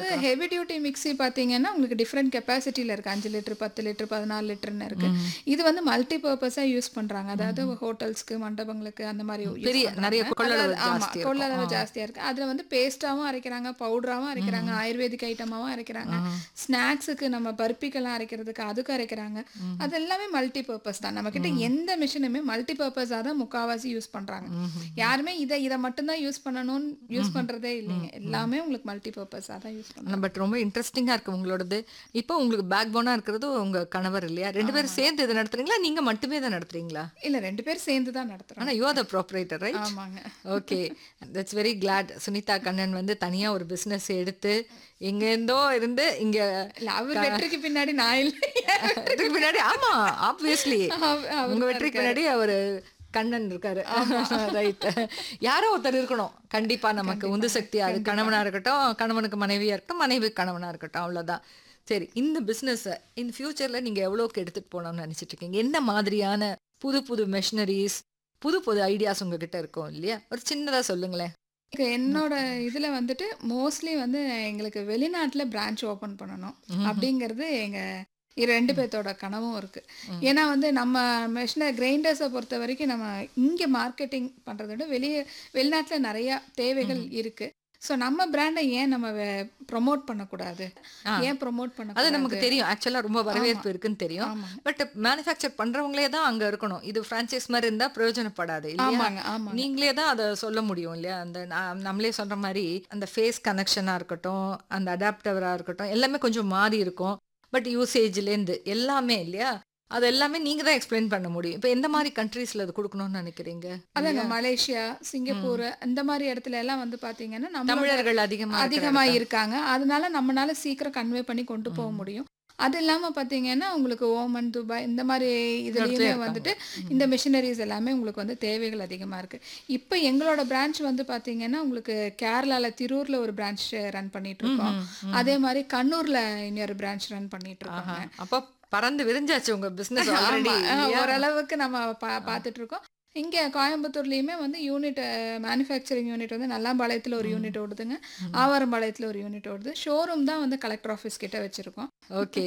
அதாவது heavy duty mixie பார்த்தீங்கன்னா உங்களுக்கு டிஃப்ரெண்ட் கெப்பாசிட்டியில் இருக்குது அஞ்சு லிட்டர் பத்து லிட்டர் பதினாலு லிட்டர்னு இருக்குது இது வந்து மல்டி பர்பஸாக யூஸ் பண்ணுறாங்க அதாவது ஹோட்டல்ஸ்க்கு மண்டபங்களுக்கு அந்த மாதிரி use பெரிய பண்றாங்க. நிறைய கொள்ளளவு அதாவது, ஆமா, ஜாஸ்தி இருக்கும். கொள்ளளவு ஜாஸ்தியாக இருக்குது அதில் வந்து பேஸ்ட்டாகவும் அரைக்கிறாங்க பவுடராகவும் அரைக்கிறாங்க ஆயுர்வேதிக் ஐட்டமாகவும் அரைக்கிறாங்க ஸ்நாக்ஸுக்கு நம்ம பருப்பிக்கெல்லாம் அரைக்கிறதுக்கு அதுக்கு அரைக்கிறாங்க அது எல்லாமே மல்டி பர்பஸ் தான் நம்மக்கிட்ட எந்த மிஷினுமே மல்டி பர்பஸாக தான் முக்காவாசி யூஸ் பண்ணுறாங்க யாருமே இதை இதை மட்டும்தான் யூஸ் பண்ணணும்னு யூஸ் பண்ணுறதே இல்லைங்க எல்லாமே உங்களுக்கு மல்டி பர்பஸாக தான் யூஸ் பண்ணுறாங்க பட் ரொம்ப இன்ட்ரெஸ்டிங்கா இருக்கு உங்களோடது இப்போ உங்களுக்கு பேக் போனா இருக்கிறது உங்க கணவர் இல்லையா ரெண்டு பேரும் சேர்ந்து இதை நடத்துறீங்களா நீங்க மட்டுமே தான் நடத்துறீங்களா இல்லை ரெண்டு பேரும் சேர்ந்து தான் நடத்துகிறோம் ஆனா you are the proprietor right ஆமாங்க okay that's very glad Sunitha Kannan வந்து தனியா ஒரு பிசினஸ் எடுத்து எங்கேருந்தோ இருந்து இங்க இல்ல அவர் வெற்றிக்கு பின்னாடி நான் இல்லை இதுக்கு பின்னாடி ஆமா ஆப்வியஸ்லி அவ- அவர் உங்க வெற்றிக்கு பின்னாடி அவரு கண்ணன் இருக்காரு ரைட் யாரோ ஒருத்தர் இருக்கணும் கண்டிப்பா நமக்கு உந்து சக்தி அது கணவனா இருக்கட்டும் கணவனுக்கு மனைவியா இருக்கட்டும் மனைவி கணவனா இருக்கட்டும் அவ்வளவுதான் சரி இந்த பிசினஸ் இந்த ஃபியூச்சர்ல நீங்க எவ்வளவுக்கு எடுத்துட்டு போகணும்னு நினைச்சிட்டு இருக்கீங்க என்ன மாதிரியான புது புது மெஷினரிஸ் புது புது ஐடியாஸ் உங்ககிட்ட இருக்கும் இல்லையா ஒரு சின்னதா சொல்லுங்களேன் எனக்கு என்னோட இதுல வந்துட்டு மோஸ்ட்லி வந்து எங்களுக்கு வெளிநாட்டுல பிரான்ச் ஓபன் பண்ணணும் அப்படிங்கிறது எங்க இ- ரெண்டு பேர்த்தோட கனவும் இருக்கு ஏன்னா வந்து நம்ம மெஷினர் கிரைண்டர்ஸை பொறுத்த வரைக்கும் நம்ம இங்க மார்க்கெட்டிங் பண்றதை விட வெளியே வெளிநாட்டுல நிறைய தேவைகள் இருக்கு ஸோ நம்ம பிராண்டை ஏன் நம்ம ப்ரொமோட் பண்ணக்கூடாது ஆ. ஏன் ப்ரொமோட் அது பண்ண நமக்கு தெரியும் ஆக்சுவலா ரொம்ப வரவேற்பு இருக்குன்னு தெரியும் ஆமாங்க பட் மேனுஃபேக்சர் பண்றவங்களே தான் அங்க இருக்கணும் இது பிரான்ச்சைஸ் மாதிரி இருந்தா பிரயோஜனப்படாது இல்லையா ஆமாங்க ஆமாங்க நீங்களே தான் அதை சொல்ல முடியும் இல்லையா அந்த நா- நம்மளே சொல்ற மாதிரி அந்த ஃபேஸ் கனெக்ஷனா இருக்கட்டும் அந்த அடாப்டவரா இருக்கட்டும் எல்லாமே கொஞ்சம் மாறி இருக்கும் பட் யூசேஜ்லேருந்து எல்லாமே இல்லையா அது எல்லாமே நீங்க தான் எக்ஸ்பிளைன் பண்ண முடியும் இப்போ எந்த மாதிரி கண்ட்ரீஸ்ல அது கொடுக்கணும்னு நினைக்கிறீங்க அதாங்க மலேசியா சிங்கப்பூர் அந்த மாதிரி இடத்துல எல்லாம் வந்து பாத்தீங்கன்னா நம்ம தமிழர்கள் அதிகமா இருக்கிற அதிகமா இடத்துல. இருக்காங்க அதனால நம்மனால சீக்கிரம் கன்வே பண்ணி கொண்டு போக முடியும் அது இல்லாம பாத்தீங்கன்னா உங்களுக்கு ஓமன் துபாய் இந்த மாதிரி இதுலயுமே இருக்காங்க. வந்துட்டு இந்த மிஷினரிஸ் எல்லாமே உங்களுக்கு வந்து தேவைகள் அதிகமா இருக்கு இப்போ எங்களோட பிரான்ச் வந்து பாத்தீங்கன்னா உங்களுக்கு கேரளால திருூர்ல ஒரு பிரான்ச் ரன் பண்ணிட்டு இருக்கோம் அதே மாதிரி கண்ணூர்ல இன்னொரு பிரான்ச் ரன் பண்ணிட்டு இருக்கோம் ஆஹா. அப்போ பறந்து விரிஞ்சாச்சு உங்க பிசினஸ் ஆல்ரெடி ஆமா, ஓரளவுக்கு நம்ம பா பார்த்துட்டு இருக்கோம் இங்க கோயம்புத்தூர்லயுமே வந்து யூனிட் மேனுஃபேக்சரிங் யூனிட் வந்து நல்லாம்பாளையத்துல ஒரு யூனிட் ஓடுதுங்க ஆவாரம்பாளையத்துல ஒரு யூனிட் ஓடுது ஷோரூம் தான் வந்து கலெக்டர் ஆஃபீஸ் கிட்ட வச்சிருக்கோம் ஓகே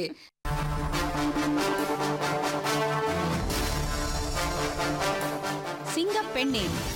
சிங்கப்பெண்ணே